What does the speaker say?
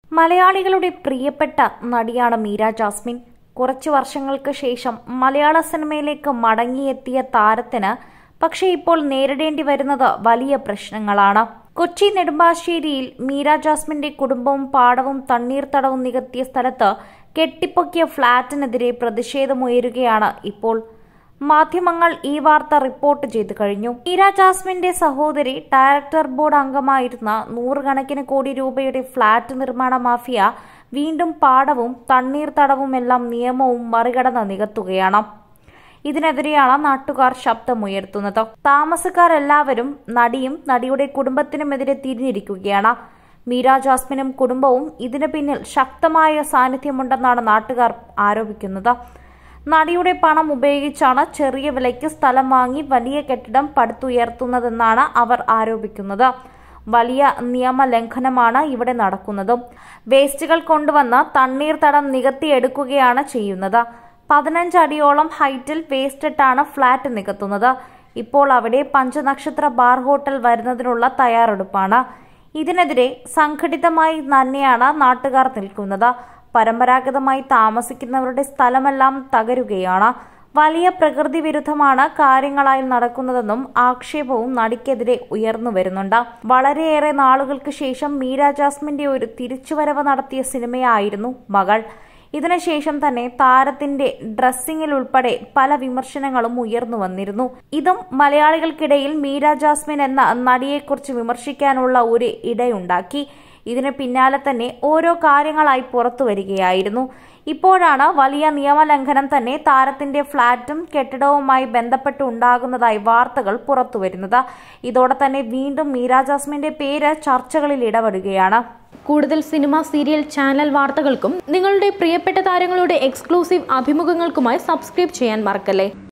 മലയാളികളുടെ പ്രിയപ്പെട്ട നടിയാണ് മീര ജാസ്മിൻ കുറച്ചു വർഷങ്ങൾക്ക് ശേഷം മലയാള സിനിമയിലേക്ക് മടങ്ങിയെത്തിയ താരത്തിന് പക്ഷേ ഇപ്പോൾ നേരിടേണ്ടി വരുന്നത് വലിയ പ്രശ്നങ്ങളാണ് കൊച്ചി നെടുമ്പാശ്ശേരിയിൽ മീര ജാസ്മിന്റെ കുടുംബവും പാടവും തണ്ണീർത്തടവും നികത്തിയ സ്ഥലത്ത് കെട്ടിപ്പൊക്കിയ ഫ്ളാറ്റിനെതിരെ പ്രതിഷേധമുയരുകയാണ് ഇപ്പോൾ മാധ്യമങ്ങൾ ഈ വാർത്ത റിപ്പോർട്ട് ചെയ്തു കഴിഞ്ഞു മീര ജാസ്മിന്റെ സഹോദരി ഡയറക്ടർ ബോർഡ് അംഗമായിരുന്ന നൂറുകണക്കിന് കോടി രൂപയുടെ ഫ്ളാറ്റ് നിർമ്മാണ മാഫിയ വീണ്ടും പാടവും തണ്ണീർത്തടവുമെല്ലാം നിയമവും മറികടന്ന് നികത്തുകയാണ് ഇതിനെതിരെയാണ് നാട്ടുകാർ ശബ്ദമുയർത്തുന്നത് താമസക്കാരെല്ലാവരും നടിയും നടിയുടെ കുടുംബത്തിനുമെതിരെ തിരിഞ്ഞിരിക്കുകയാണ് മീര ജാസ്മിനും കുടുംബവും ഇതിനു പിന്നിൽ ശക്തമായ സാന്നിധ്യമുണ്ടെന്നാണ് നാട്ടുകാർ ആരോപിക്കുന്നത് നടിയുടെ പണം ഉപയോഗിച്ചാണ് ചെറിയ വിലയ്ക്ക് സ്ഥലം വാങ്ങി വലിയ കെട്ടിടം പടുത്തുയർത്തുന്നതെന്നാണ് അവർ ആരോപിക്കുന്നത് വലിയ നിയമലംഘനമാണ് ഇവിടെ നടക്കുന്നത് വേസ്റ്റുകൾ കൊണ്ടുവന്ന് തണ്ണീർത്തടം നികത്തിയെടുക്കുകയാണ് ചെയ്യുന്നത് പതിനഞ്ച് അടിയോളം ഹൈറ്റിൽ വേസ്റ്റ് ഇട്ടാണ് ഫ്ളാറ്റ് നികത്തുന്നത് ഇപ്പോൾ അവിടെ പഞ്ചനക്ഷത്ര ബാർ ഹോട്ടൽ വരുന്നതിനുള്ള തയ്യാറെടുപ്പാണ് ഇതിനെതിരെ സംഘടിതമായി തന്നെയാണ് നാട്ടുകാർ നിൽക്കുന്നത് പരമ്പരാഗതമായി താമസിക്കുന്നവരുടെ സ്ഥലമെല്ലാം തകരുകയാണ് വലിയ പ്രകൃതി വിരുദ്ധമാണ് കാര്യങ്ങളായി നടക്കുന്നതെന്നും ആക്ഷേപവും നടിക്കെതിരെ ഉയർന്നു വരുന്നുണ്ട് വളരെയേറെ നാളുകൾക്ക് ശേഷം മീര ജാസ്മിന്റെ ഒരു തിരിച്ചുവരവ് നടത്തിയ സിനിമയായിരുന്നു മകൾ ഇതിനുശേഷം തന്നെ താരത്തിന്റെ ഡ്രസ്സിംഗിൽ ഉൾപ്പെടെ പല വിമർശനങ്ങളും ഉയർന്നു വന്നിരുന്നു ഇതും മലയാളികൾക്കിടയിൽ മീര ജാസ്മിൻ എന്ന നടിയെക്കുറിച്ച് വിമർശിക്കാനുള്ള ഒരു ഇടയുണ്ടാക്കി ഇതിന് പിന്നാലെ തന്നെ ഓരോ കാര്യങ്ങളായി പുറത്തു വരികയായിരുന്നു ഇപ്പോഴാണ് വലിയ നിയമലംഘനം തന്നെ താരത്തിന്റെ ഫ്ളാറ്റും കെട്ടിടവുമായി ബന്ധപ്പെട്ട് ഉണ്ടാകുന്നതായി വാർത്തകൾ പുറത്തുവരുന്നത് ഇതോടെ തന്നെ വീണ്ടും മീര ജാസ്മിന്റെ പേര് ചർച്ചകളിൽ ഇടപെടുകയാണ് കൂടുതൽ സിനിമ സീരിയൽ ചാനൽ വാർത്തകൾക്കും നിങ്ങളുടെ പ്രിയപ്പെട്ട താരങ്ങളുടെ എക്സ്ക്ലൂസീവ് അഭിമുഖങ്ങൾക്കുമായി സബ്സ്ക്രൈബ് ചെയ്യാൻ മറക്കല്ലേ